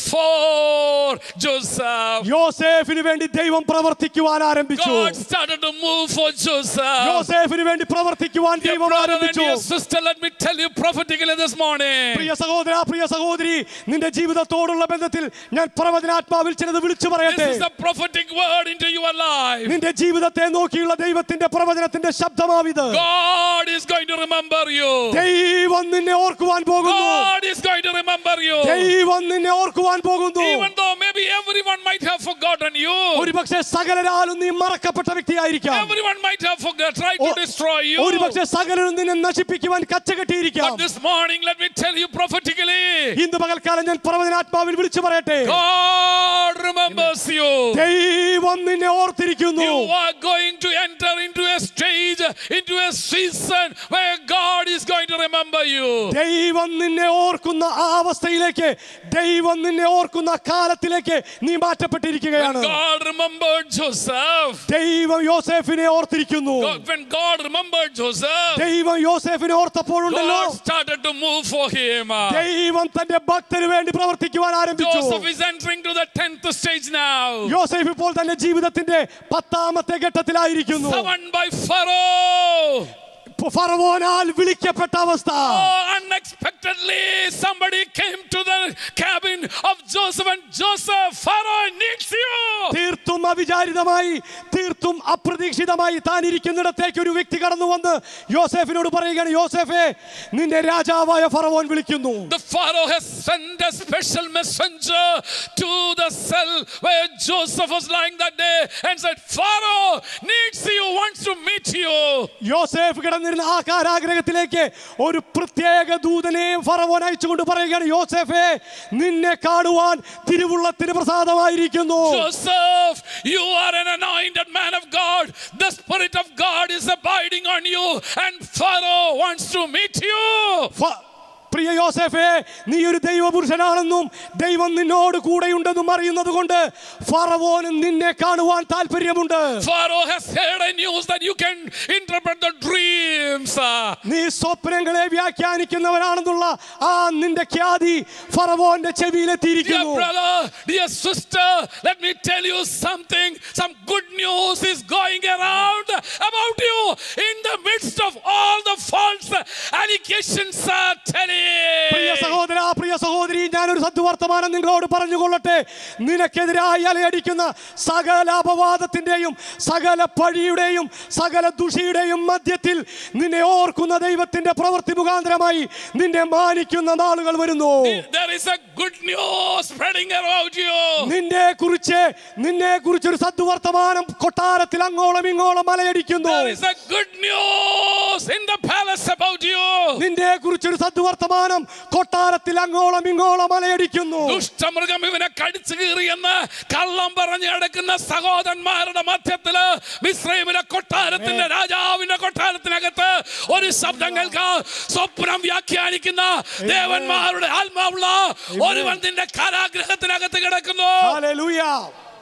for Joseph. യോസേഫിന് വേണ്ടി ദൈവം പ്രവർത്തിക്കുവാൻ ആരംഭിച്ചു God started to move for Joseph. യോസേഫിന് വേണ്ടി പ്രവർത്തിക്കുവാൻ Dear ദൈവം brother and ആരംഭിച്ചു dear sister, let me tell you prophetically this morning. പ്രിയ സഹോദര പ്രിയ സഹോദരി നിന്റെ ജീവിതത്തോടുള്ള ബന്ധത്തിൽ ഞാൻ പ്രവചനാത്മാവിൽ ചിലത് വിളിച്ചു പറയട്ടെ This is a prophetic word into your life. നിന്റെ ജീവിതത്തെ നോക്കിയുള്ള ദൈവത്തിന്റെ പ്രവചനത്തിന്റെ ശബ്ദമാവിത് God is going to remember you. ദൈവം നിന്നെ ഓർക്കുവാൻ പോകുന്നു God is going to remember you. ദൈവം നിന്നെ ഓർക്കുവാൻ പോകുന്നു Even though maybe everyone might have forgotten you. ഒരുപക്ഷെ സകലരാലും നീ മറക്കപ്പെട്ട വ്യക്തിയായിരിക്കാം Everyone might have forgot, tried to Oh, destroy you. ഒരുപക്ഷെ സകലരും നിന്നെ നശിപ്പിക്കുവാൻ കച്ചകെട്ടിയിരിക്കാം But this morning, let me tell you prophetically, ഇന്ന് പകൽക്കാലം ഞാൻ പ്രവചനാത്മാവിൽ വിളിച്ചു പറയട്ടെ God remembers you. ദൈവം നിന്നെ ഓർത്തിരിക്കുന്നു You are going to enter into a stage, into a season where God is going to remember you. ദൈവം നിന്നെ ഓർക്കുന്ന ആ അവസ്ഥയിലേക്ക് ദൈവം നിന്നെ ഓർക്കുന്ന ആ കാലത്തിലേക്ക് നീ മാറ്റപ്പെട്ടിരിക്കുകയാണ് God remembered Joseph. ദൈവം യോസേഫിനെ ഓർത്തിരിക്കുന്നു God- when God remembered Joseph, ദൈവം യോസേഫിനെ ഓർത്തപ്പോഴുണ്ടല്ലോ God started to move for him. ദൈവം തന്റെ ഭക്തന് വേണ്ടി പ്രവർത്തിക്കുവാൻ ആരംഭിച്ചു Joseph is entering to the 10th stage now. യോസേഫ് ഇപ്പോൾ തന്റെ ജീവിതത്തിന്റെ പത്താമത്തെ ഘട്ടത്തിലായിരിക്കുന്നു Summoned by Pharaoh. ഫറവോനാൽ വിളിക്കപ്പെട്ട അവസ്ഥ Oh, unexpectedly, somebody came to the cabin of Joseph, and Joseph, Pharaoh needs you. തീർത്തും അവിചാരിതമായി തീർത്തും അപ്രതീക്ഷിതമായി താൻ ഇരിക്കുന്നിടത്തേക്ക് ഒരു വ്യക്തി കടന്നു വന്ന് യോസേഫിനോട് പറയുകയാണ് യോസേഫെ നിന്നെ രാജാവായ ഫറവോൻ വിളിക്കുന്നു The Pharaoh has sent a special messenger to the cell where Joseph was lying that day and said, Pharaoh needs you, wants to meet you. യോസേഫ് കിടന്നിരുന്ന ആ കാരാഗ്രഹത്തിലേക്ക് ഒരു പ്രത്യേക ദൂതനെ ഫറവോൻ അയച്ചുകൊണ്ട് പറയുകയാണ് യോസേഫെ നിന്നെ കാണുവാൻ തിരുവുള്ളത്തിന് പ്രസാദമായിരിക്കുന്നു Joseph, you are an anointed man of God. The Spirit of God is abiding on you, and Pharaoh wants to meet you. ഫ- പ്രിയ യോസേഫേ നീ ഒരു ദൈവപുരുഷനാണെന്നും ദൈവം നിന്നോട് കൂടെയുണ്ടെന്നും അറിയുന്നത് കൊണ്ട് ഫറവോന് നിന്നെ കാണുവാൻ താല്പര്യമുണ്ട് Pharaoh has heard a news that you can interpret the dreams. നീ സ്വപ്നങ്ങളെ വ്യാഖ്യാനിക്കുന്നവനാണെന്നുള്ള ആ നിന്റെ ഖ്യാതി ഫറവോന്റെ Dear ചെവിയിലെത്തിയിരിക്കുന്നു brother, dear sister, let me tell you something. Some good news is going around about you in the midst of all the false allegations are Priya telling. സഹോദര പ്രിയ സഹോദരി ഞാനൊരു സദ്വർത്തമാനം നിങ്ങളോട് പറഞ്ഞുകൊള്ളട്ടെ നിനക്കെതിരായി അലയടിക്കുന്ന സകല അപവാദത്തിന്റെയും സകല പഴിയുടെയും സകല ദുഷിയുടെയും മധ്യത്തിൽ നിന്നെ ഓർക്കുന്ന ദൈവത്തിന്റെ പ്രവൃത്തി മുഖാന്തരമായി നിന്നെ മാനിക്കുന്ന നാളുകൾ വരുന്നു There is a good news spreading around you. നിന്നെ കുറിച്ച് നിന്നെ കുറിച്ച് ഒരു സദ്വർത്തമാനം കൊട്ടാരത്തിൽ അങ്ങോളം ഇങ്ങോളം അലയടിക്കുന്നു There is a good news in the palace about you. നിന്നെ കുറിച്ചൊരു സദ്വർത്തമാനം കൊട്ടാരത്തിൽ അങ്ങോളം ഇങ്ങോളം അലയടിക്കുന്നു ദുഷ്ടമൃഗം ഇവനെ കടിച്ചു കീറിയെന്ന് കള്ളം പറഞ്ഞു കിടക്കുന്ന സഹോദരന്മാരുടെ മധ്യത്തില് മിശ്രൈമിലെ കൊട്ടാരത്തിന്റെ രാജാവിന്റെ കൊട്ടാരത്തിനകത്ത് ഒരു ശബ്ദം കേൾക്കാം സ്വപ്നം വ്യാഖ്യാനിക്കുന്ന ദേവന്മാരുടെ ആത്മാവുള്ള ഒരുവൻ നിന്റെ കാരാഗ്രഹത്തിനകത്ത് കിടക്കുന്നു hallelujah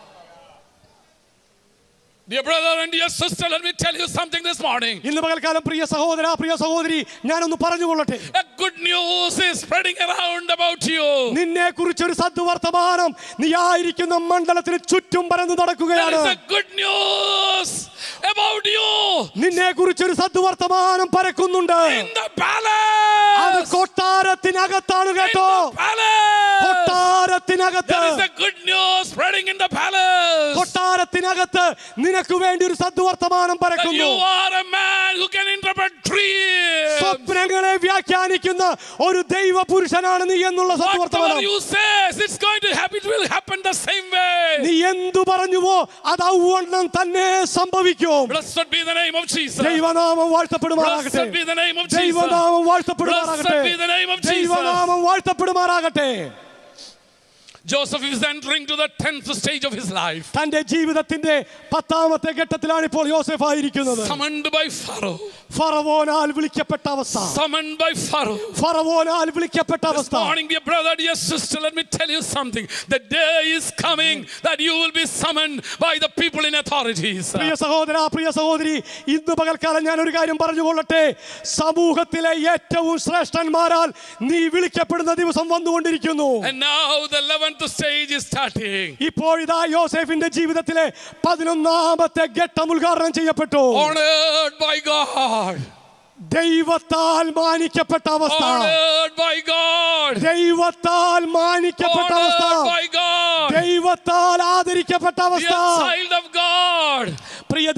Dear brother and dear sister, let me tell you something this morning. ഇന്ന് പകൽക്കാലം പ്രിയ സഹോദര പ്രിയ സഹോദരി ഞാനൊന്ന് പറഞ്ഞുകൊള്ളട്ടെ A good news is spreading around about you. നിന്നെ കുറിച്ചൊരു സദ്വർത്തമാനം നീ ആയിരിക്കുന്ന മണ്ഡലത്തിന് ചുറ്റും പരന്നു There നടക്കുകയാണ് is a good news about you നിന്നെ കുറിച്ചൊരു സദ്വർത്തമാനം പരക്കുന്നുണ്ട് in the അത് palace. കൊട്ടാരത്തിനകത്താണ് In കേട്ടോ the palace. കൊട്ടാരത്തിനകത്ത് There is a good news spreading in the palace. കൊട്ടാരത്തിനകത്ത് നിനക്ക് വേണ്ടി ഒരു സദ്വർത്തമാനം That പരക്കുന്നു you are a man who can interpret dreams. സ്വപ്നങ്ങളെ വ്യാഖ്യാനിക്കുന്ന ഒരു ദൈവ പുരുഷനാണ് നീ എന്നുള്ള Whatever സദ്വർത്തമാനം you say, it's going to happen. It will happen the same way. നീ എന്തു പറഞ്ഞുവോ അത് ഔവണ്ണം തന്നെ സംഭവിക്കും Blessed be the name of Jesus. ദൈവനാമം വാഴ്ത്തപ്പെടുമാറാകട്ടെ Blessed be the name of Jesus. ദൈവനാമം വാഴ്ത്തപ്പെടുമാറാകട്ടെ Blessed be the name of Jesus. ദൈവനാമം വാഴ്ത്തപ്പെടുമാറാകട്ടെ Joseph is entering to the tenth stage of his life. തന്റെ ജീവിതത്തിന്റെ പത്താമത്തെ ഘട്ടത്തിലാണ് ഇപ്പോൾ യോസെഫ് ആയിരിക്കുന്നത് Summoned by Pharaoh. ഫറവോനാൽ വിളിക്കപ്പെട്ട അവസ്ഥ Summoned by Pharaoh. ഫറവോനാൽ വിളിക്കപ്പെട്ട This അവസ്ഥ morning, dear brother, dear sister, let me tell you something. The day is coming that you will be summoned by the people in authorities. പ്രിയ സഹോദര പ്രിയ സഹോദരി ഇന്ന് പകൽക്കാലം ഞാൻ ഒരു കാര്യം പറഞ്ഞുകൊള്ളട്ടെ സമൂഹത്തിലെ ഏറ്റവും ശ്രേഷ്ഠന്മാരാൽ നീ വിളിക്കപ്പെടുന്ന ദിവസം വന്നുകൊണ്ടിരിക്കുന്നു And now the 11th stage is starting. ഇപ്പോഴിതാ യോസെഫിന്റെ ജീവിതത്തിലെ പതിനൊന്നാമത്തെ ഘട്ടം ഉദ്ഘാടനം ചെയ്യപ്പെട്ടു Honored by God. ദൈവത്താൽ മാനിക്കപ്പെട്ട അവസ്ഥ Honored by God. ദൈവത്താൽ മാനിക്കപ്പെട്ട അവസ്ഥ Honored by God. ദൈവത്താൽ ആദരിക്കപ്പെട്ട Dear അവസ്ഥ child of God. പ്രിയ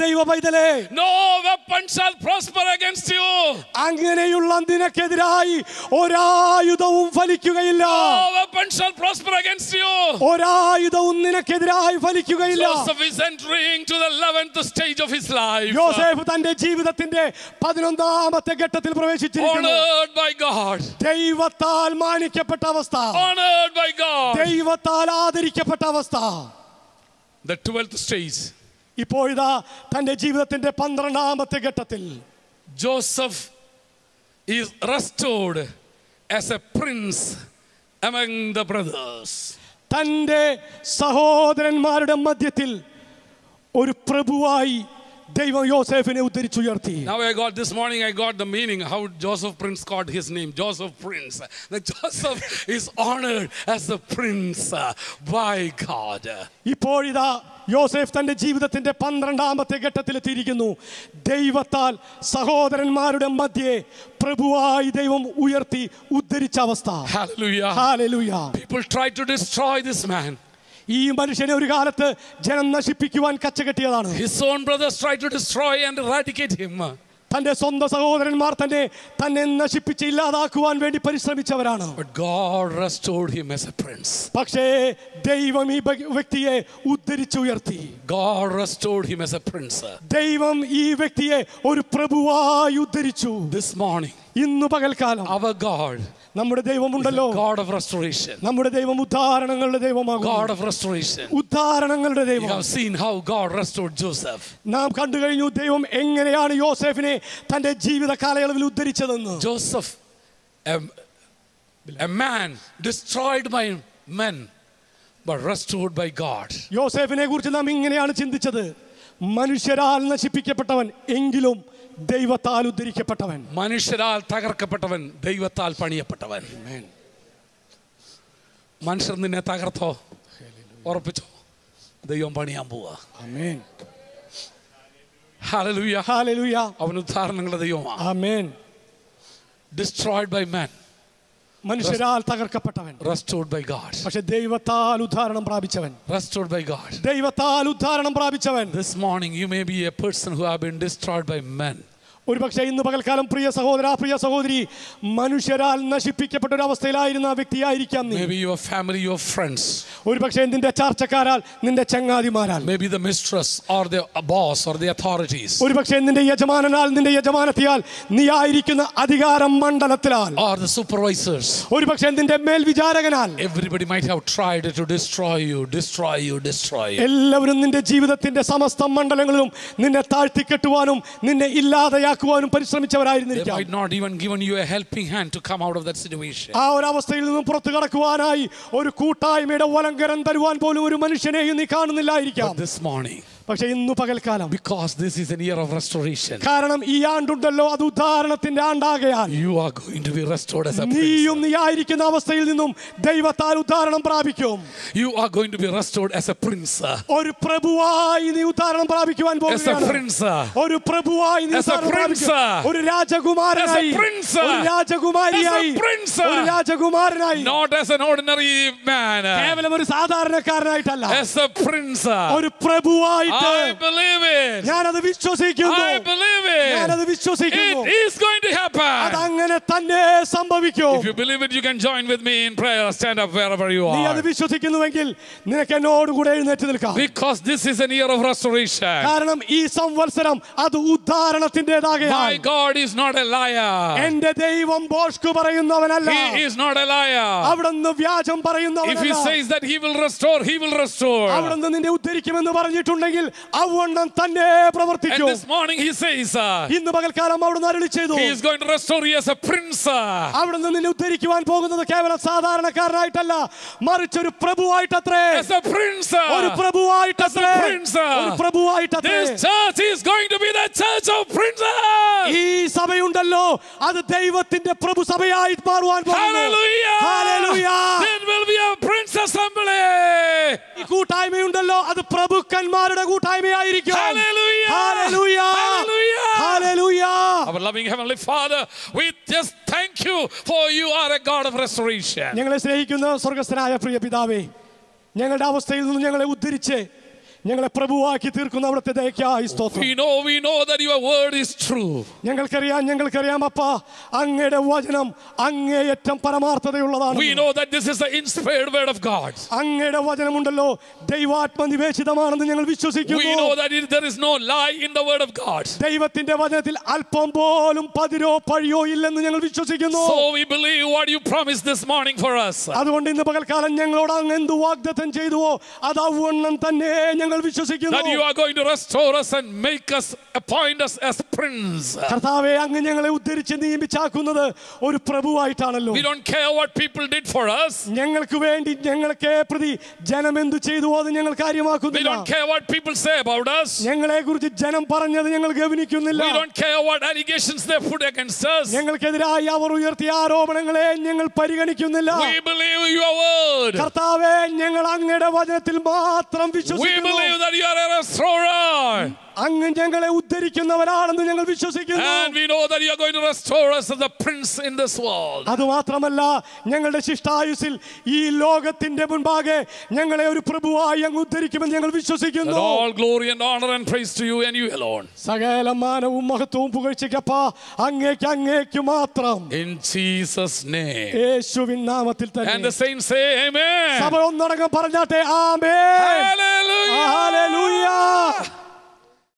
ദൈവ പൈതലേ No weapon shall prosper against you. അങ്ങനെയുള്ള നിനക്കെതിരായി ഒരായുധവും ഫലിക്കുകയില്ല No weapon shall prosper against you. ഒരായുധവും നിനക്കെതിരായി ഫലിക്കുകയില്ല Joseph is entering to the 11th stage of his life. യോസേഫ് തന്റെ ജീവിതത്തിന്റെ പതിനൊന്നാമത്തെ ഘട്ടത്തിൽ പ്രവേശിച്ചിരിക്കുന്നു Honored by God. ദൈവത്താൽ മാനിക്കപ്പെട്ട അവസ്ഥ Honored by God. ദൈവത്താൽ ആദരിക്കപ്പെട്ട അവസ്ഥ The 12th stage. ഇപ്പോഴിതാ തന്റെ ജീവിതത്തിന്റെ പന്ത്രണ്ടാമത്തെ ഘട്ടത്തിൽ Joseph is restored as a prince among the brothers. തന്റെ സഹോദരന്മാരുടെ മധ്യത്തിൽ ഒരു പ്രഭുവായി ദൈവം യോസേഫിനെ ഉദ്ധരിച്ചുയർത്തി Now I got this morning, I got the meaning how Joseph Prince got his name. Joseph Prince. That Joseph is honored as the prince uh, by God. ഇപ്പോഴിതാ യോസേഫ് തന്റെ ജീവിതത്തിന്റെ പന്ത്രണ്ടാമത്തെ ഘട്ടത്തിലെത്തിയിരിക്കുന്നു ദൈവത്താൽ സഹോദരന്മാരുടെ മധ്യേ പ്രഭുവായി ദൈവം ഉയർത്തി ഉദ്ധരിച്ച അവസ്ഥ Hallelujah. Hallelujah People tried to destroy this man. ഈ മനുഷ്യനെ ഒരു കാലത്ത് ജനം നശിപ്പിക്കുവാൻ കച്ചകെട്ടിയതാണ് His own brothers tried to destroy and eradicate him. തന്റെ സ്വന്തം സഹോദരന്മാർ തന്നെ തന്നെ നശിപ്പിച്ച് ഇല്ലാതാക്കുവാൻ വേണ്ടി പരിശ്രമിച്ചവരാണ് But God restored him as a prince. പക്ഷേ ദൈവം ഈ ബ- വ്യക്തിയെ ഉദ്ധരിച്ചുയർത്തി God restored him as a prince. ദൈവം ഈ വ്യക്തിയെ ഒരു പ്രഭുവായി ഉദ്ധരിച്ചു This morning, ഇന്നു പകൽക്കാലം our God, നമ്മുടെ ദൈവമുണ്ടല്ലോ God of restoration, നമ്മുടെ ദൈവം ഉദ്ധാരണങ്ങളുടെ ദൈവമാകും God of restoration. ഉദ്ധാരണങ്ങളുടെ You ദൈവം have seen how God restored Joseph. നാം കണ്ടു കഴിഞ്ഞു ദൈവം എങ്ങനെയാണ് യോസേഫിനെ തന്റെ ജീവിത കാലയളവിൽ ഉദ്ധരിച്ചതെന്ന് Joseph, a, a man destroyed by men, but restored by God. യോസേഫിനെ കുറിച്ച് നാം ഇങ്ങനെയാണ് ചിന്തിച്ചത് മനുഷ്യരാൽ നശിപ്പിക്കപ്പെട്ടവൻ എങ്കിലും ദൈവത്താൽ ഉദ്ധരിക്കപ്പെട്ടവൻ മനുഷ്യരാൽ തകർക്കപ്പെട്ടവൻ ദൈവത്താൽ പണിയപ്പെട്ടവൻ മനുഷ്യർ നിന്നെ തകർത്തോ ഉറപ്പിച്ചോ ദൈവം പണിയാൻ പോവാ ആമേൻ ഹല്ലേലൂയ ഹല്ലേലൂയ അവൻ ഉദ്ധാരണങ്ങളുടെ ദൈവമാണ് ആമേൻ ഡിസ്ട്രോയ്ഡ് ബൈ മാൻ മനുഷ്യരാൽ തകർക്കപ്പെട്ടവൻ റെസ്റ്റോർഡ് ബൈ ഗാഡ് പക്ഷെ ദൈവത്താൽ ഉദ്ധാരണം പ്രാപിച്ചവൻ റെസ്റ്റോർഡ് ബൈ ഗാഡ് ദൈവത്താൽ ഉദ്ധാരണം പ്രാപിച്ചവൻ This morning you may be a person who have been destroyed by men. ഒരു പക്ഷേ ഇന്ന് പകൽക്കാലം പ്രിയ സഹോദര പ്രിയ സഹോദരി മനുഷ്യരാൽ നശിപ്പിക്കപ്പെട്ട ഒരു അവസ്ഥയിലായിരുന്ന ആ വ്യക്തിയായിരിക്കാം നീ Maybe your family, your friends, ഒരു പക്ഷേ നിന്റെ ചാർച്ചക്കാരാൽ നിന്റെ ചങ്ങാതിമാരാൽ maybe the mistress or the boss or the authorities ഒരു പക്ഷേ നിന്റെ യജമാനനാൽ നിന്റെ യജമാനത്തിയാൽ നീ ആയിരിക്കുന്ന അധികാര മണ്ഡലത്തിലാൽ or the supervisors. ഒരു പക്ഷേ നിന്റെ മേൽവിചാരകനാൽ Everybody might have tried to destroy you, destroy you, destroy you. എല്ലാവരും നിന്റെ ജീവിതത്തിന്റെ സമസ്ത മണ്ഡലങ്ങളിലും നിന്നെ താഴ്ത്തിക്കെട്ടുവാനും നിന്നെ ഇല്ലാതെയാക്കുവാനും They പരിശ്രമിച്ചവരായിരുന്നിരിക്കാം might not even given you a helping hand to come out of that situation. ആ ഒരു അവസ്ഥയിൽ നിന്നും പുറത്തു കടക്കുവാനായി ഒരു കൂട്ടായ്മയുടെ വലങ്കരം തരുവാൻ പോലും ഒരു മനുഷ്യനെയും നീ കാണുന്നില്ലായിരിക്കാം But this morning, പക്ഷെ ഇന്ന് പകൽക്കാലം because this is an year of restoration, കാരണം ഈ ആണ്ടുണ്ടല്ലോ അത് ഉദ്ധാരണത്തിന്റെ ആണ്ടാകയാൽ you are going to be restored as a നീയും prince. നീ ആയിരിക്കുന്ന അവസ്ഥയിൽ നിന്നും ദൈവത്താൽ ഉദ്ധാരണം പ്രാപിക്കും You are going to be restored as a prince. ഒരു പ്രഭുവായി നീ ഉദ്ധാരണം പ്രാപിക്കുവാൻ As a പോകുകയാണ് prince. ഒരു പ്രഭുവായി നീ As a ഉദ്ധാരണം prince. പ്രാപിക്കും. ഒരു രാജകുമാരനായി As a prince. ഒരു രാജകുമാരിയായി As a prince. ഒരു രാജകുമാരനായി Not as an ordinary man. കേവലം ഒരു സാധാരണക്കാരനായിട്ടല്ല As a prince. ഒരു പ്രഭുവായിട്ട് I believe it. ഞാനത് വിശ്വസിക്കുന്നു I believe ഞാനത് it. വിശ്വസിക്കുന്നു It is going to അത് happen. അങ്ങനെ തന്നെ സംഭവിക്കും If you believe it, you can join with me in prayer. Stand up wherever you നീ അത് are. വിശ്വസിക്കുന്നുവെങ്കിൽ നിനക്ക് എന്നോടുകൂടെ എഴുന്നേറ്റ് നിൽക്കാം Because this is an year of restoration. കാരണം ഈ സംവത്സരം അത് ഉദ്ധാരണത്തിൻ്റെതാകയാൽ My God is not a liar. എന്റെ ദൈവം ബോഷ്കു പറയുന്നവനല്ല He is not a liar. അവിടുന്ന് വ്യാജം If He പറയുന്നവനല്ല says that He will restore, He will restore. അവിടുന്ന് നിന്നെ ഉദ്ധരിക്കുമെന്ന് പറഞ്ഞിട്ടുണ്ടെങ്കിൽ അവണ്ണം തന്നെ And പ്രവർത്തിക്കും this morning He says, uh, ഇന്ന് പകൽക്കാലം അവിടുന്ന് അരുളി ചെയ്തു He is going to restore you as a prince. uh, അവിടുന്ന് നിന്നെ ഉദ്ധരിക്കുവാൻ പോകുന്നത് കേവലം സാധാരണക്കാരനായിട്ടല്ല മറിച്ച് ഒരു പ്രഭുവായിട്ടത്രേ As a prince. ഒരു uh, പ്രഭുവായിട്ടത്രേ As a prince. ഒരു പ്രഭുവായിട്ടത്രേ This church is going to be the church of princes. ഈ സഭയുണ്ടല്ലോ അത് ദൈവത്തിന്റെ പ്രഭു സഭയായി മാറുവാൻ പോകുന്നു Hallelujah. Hallelujah. There will be a prince assembly. ഈ കൂട്ടായ്മയുണ്ടല്ലോ അത് പ്രഭുക്കന്മാരുടെ കൂട്ടായ്മയായിരിക്കും Hallelujah. Hallelujah. Hallelujah. Hallelujah. Our loving Heavenly Father, we just thank you for you are a God of restoration. ഞങ്ങളെ സ്നേഹിക്കുന്ന സ്വർഗസ്ഥനായ പ്രിയ പിതാവേ ഞങ്ങളുടെ അവസ്ഥയിൽ നിന്ന് ഞങ്ങളെ ഉദ്ധരിച്ച് ഞങ്ങളെ പ്രഭുവാക്കി തീർക്കുന്ന അവിടുത്തെ ദയക്കായി സ്തോത്രം We know, we know that your word is true. ഞങ്ങൾക്കറിയാം ഞങ്ങൾക്കറിയാം അപ്പ അങ്ങയുടെ വചനം അങ്ങേയറ്റം പരമാർത്ഥതയുള്ളതാണ് We know that this is the inspired word of God. അങ്ങയുടെ വചനമുണ്ടല്ലോ ദൈവാത്മ നിവേശിതമാണെന്ന് ഞങ്ങൾ We വിശ്വസിക്കുന്നു know that it- there is no lie in the word of God. ദൈവത്തിന്റെ വചനത്തിൽ അല്പം പോലും പതിരോ പഴിയോ ഇല്ലെന്ന് ഞങ്ങൾ വിശ്വസിക്കുന്നു So we believe what you promised this morning for us. അതുകൊണ്ട് ഇന്ന് പകൽക്കാലം ഞങ്ങളോട് അങ്ങ് എന്ത് വാഗ്ദത്തം ചെയ്തുവോ അത് അവണ്ണം തന്നെ ഞങ്ങൾ That you വിശ്വസിക്കുന്നു are going to restore us and make us, appoint us as prince. കർത്താവെ അങ്ങ് ഞങ്ങളെ ഉദ്ധരിച്ച് നിയമിച്ചാക്കുന്നത് ഒരു പ്രഭുവായിട്ടാണല്ലോ We don't care what people did for us. ഞങ്ങൾക്ക് വേണ്ടി ഞങ്ങൾക്ക് പ്രതി ജനം എന്തു ചെയ്തുവോ അത് ഞങ്ങൾ We കാര്യമാക്കുന്നില്ല don't care what people say about us. ഞങ്ങളെ കുറിച്ച് ജനം പറഞ്ഞത് ഞങ്ങൾ ഗവനിക്കുന്നില്ല We don't care what allegations they put against us. ഞങ്ങൾക്കെതിരായി അവർ ഉയർത്തിയ ആരോപണങ്ങളെ ഞങ്ങൾ പരിഗണിക്കുന്നില്ല We believe your word. കർത്താവെ ഞങ്ങൾ അങ്ങയുടെ വചനത്തിൽ മാത്രം We വിശ്വസിക്കുന്നു believe that you are a restorer. അങ്ങ് ഞങ്ങളെ ഉദ്ധരിക്കുന്നവരാണെന്ന് ഞങ്ങൾ വിശ്വസിക്കുന്നു And we know that you are going to restore us as the prince in this world. അതുമാത്രമല്ല ഞങ്ങളുടെ ശിഷ്ടായുസിൽ ഈ ലോകത്തിന്റെ മുൻപാകെ ഞങ്ങളെ ഒരു പ്രഭുവായി അങ്ങ് ഉദ്ധരിക്കുമെന്ന് ഞങ്ങൾ And വിശ്വസിക്കുന്നു all glory and honor and praise to you and you alone. സകല മാനവും മഹത്വവും പുകഴ്ചയ്ക്കപ്പ അങ്ങേക്ക് അങ്ങേക്ക് മാത്രം In Jesus' name. യേശുവിൻ നാമത്തിൽ And the തന്നെ saints say, Amen. സഭ ഒന്നടങ്കം പറഞ്ഞാട്ടെ ആമേ Hallelujah. ഹല്ലേലൂയ